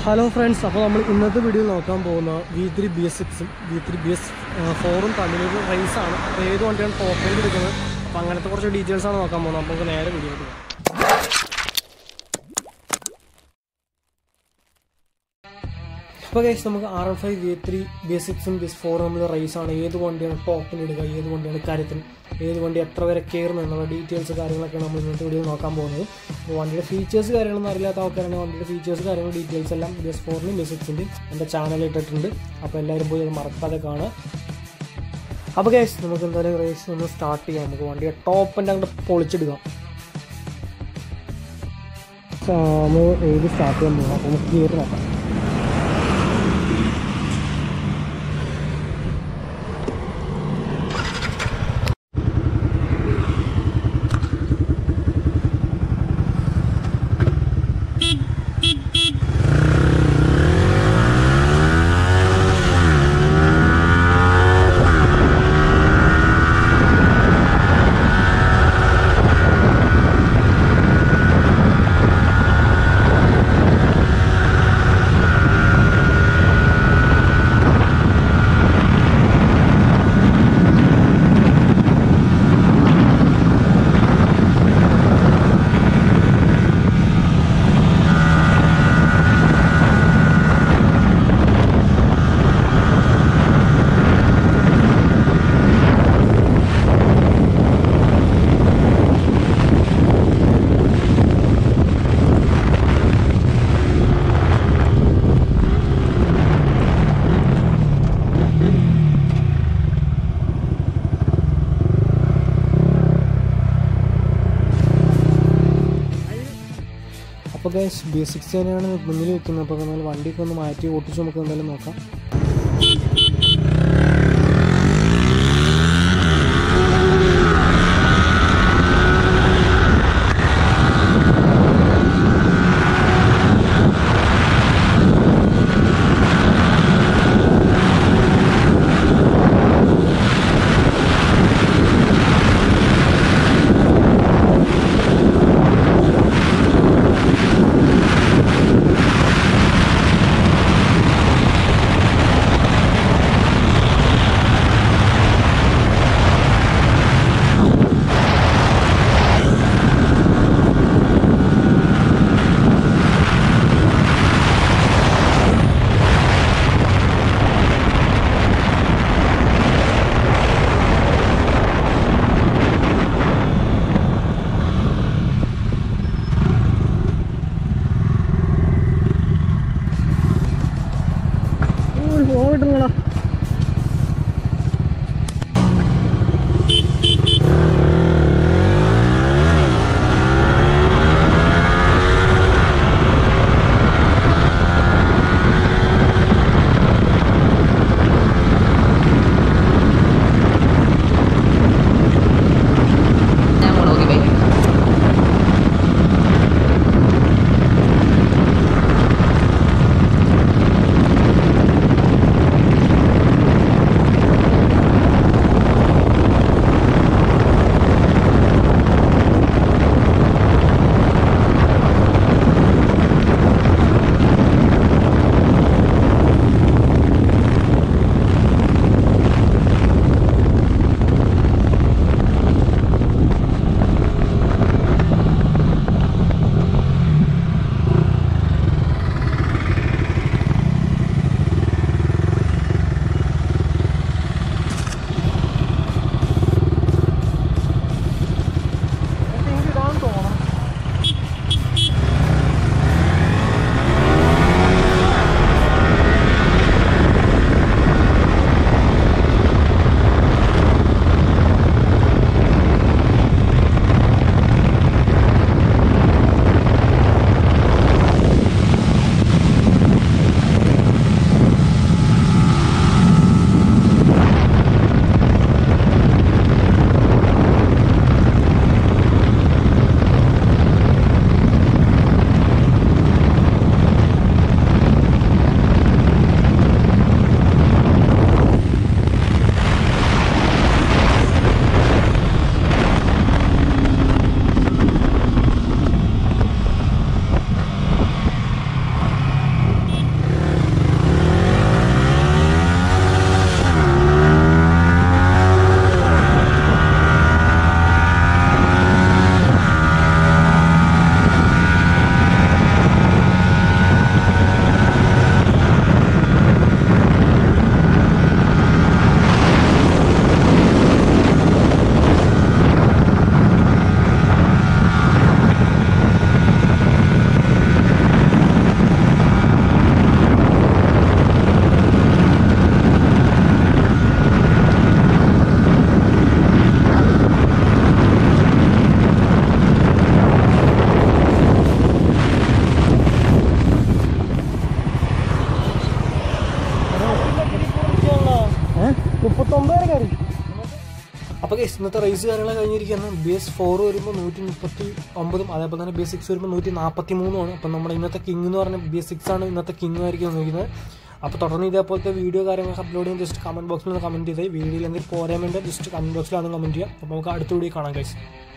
hello friends അപ്പോൾ നമ്മൾ ഇന്നത്തെ വീഡിയോ നോക്കാൻ പോകുന്ന വി ത്രീ ബി എസ് സിക്സും വി ത്രീ ബി എസ് ഫോറും തമ്മിലൊരു റേസാണ് അപ്പോൾ ഏത് വണ്ടിയാണ് ടോപ്പ് റേഞ്ച് എടുക്കുന്നത് അപ്പോൾ അങ്ങനത്തെ കുറച്ച് ഡീറ്റെയിൽസ് ആണ് നോക്കാൻ പോകുന്നത് അപ്പോൾ നമുക്ക് നേരെ വീഡിയോ പോകാം ഇപ്പോൾ കേസ് നമുക്ക് R M five V three B S സിക്സും ബി എസ് ഫോറും തമ്മിൽ റേസാണ് ഏത് വണ്ടിയാണ് ടോപ്പിൽ ഇടുക ഏത് വണ്ടിയാണ് കാര്യത്തിൽ ഏത് വണ്ടി എത്ര വരെ കയറുന്നു എന്നുള്ള ഡീറ്റെയിൽസ് കാര്യങ്ങളൊക്കെയാണ് നമ്മൾ ഇന്നത്തെ വീഡിയോ നോക്കാൻ പോകുന്നത് അപ്പോൾ വണ്ടിയുടെ ഫീച്ചേഴ്സ് കാര്യങ്ങളൊന്നും അറിയാത്ത ആൾക്കാരാണെങ്കിൽ വണ്ടിയുടെ ഫീച്ചേഴ്സ് കാര്യങ്ങൾ ഡീറ്റെയിൽസ് എല്ലാം ബി എസ് ഫോറിനും ബി എസ് സിക്സിൻ്റെയും എൻ്റെ ചാനലിൽ ഇട്ടിട്ടുണ്ട് അപ്പോൾ എല്ലാവരും പോയി അത് മറക്കാതെ കാണുക അപ്പോൾ കേസ് നമുക്ക് എന്തായാലും റേസ് ഒന്ന് സ്റ്റാർട്ട് ചെയ്യാം നമുക്ക് വണ്ടിയുടെ ടോപ്പിൻ്റെ അങ്ങോട്ട് പൊളിച്ചെടുക്കാം നമ്മൾ ഏത് സ്റ്റാർട്ട് ചെയ്യാൻ പോകാം അപ്പോൾ നമുക്ക് ഗിയർ നോക്കാം അപ്പോൾ ഗൈസ് ബി സിക്സ് തന്നെയാണ് മുന്നിൽ വെക്കുന്നത് അപ്പോൾ എന്നാൽ വണ്ടിയൊക്കെ ഒന്ന് മാറ്റി ഓട്ടിച്ച് നമുക്ക് എന്തായാലും നോക്കാം അപ്പോൾ ഗൈസ് ഇന്നത്തെ റേസ് കാര്യങ്ങൾ കഴിഞ്ഞിരിക്കുകയാണ് ബി എസ് ഫോർ വരുമ്പോൾ നൂറ്റി മുപ്പത്തി ഒമ്പതും അതേപോലെ തന്നെ ബി എസ് സിക്സ് വരുമ്പോൾ നൂറ്റി നാൽപ്പത്തി മൂന്നുമാണ് അപ്പം നമ്മുടെ ഇന്നത്തെ കിങ് എന്ന് പറഞ്ഞാൽ ബി എസ് സിക്സ് ആണ് ഇന്നത്തെ കിങ് ആയിരിക്കും വന്നിരിക്കുന്നത് അപ്പോൾ തുടർന്ന് ഇതേപോലത്തെ വീഡിയോ കാര്യങ്ങളൊക്കെ അപ്ലോഡ് ചെയ്യുമ്പോൾ ജസ്റ്റ് കമൻറ്റ് ബോക്സിൽ നിന്ന് കമൻറ്റ് ചെയ്തേ വീഡിയോയിൽ എന്തെങ്കിലും പോരാൻ വേണ്ടി ജസ്റ്റ് കമൻറ്റ് ബോക്സിലാണ് കമൻറ്റ് ചെയ്യുക അപ്പോൾ നമുക്ക് അടുത്ത വീഡിയോ കാണാം ഗൈസ്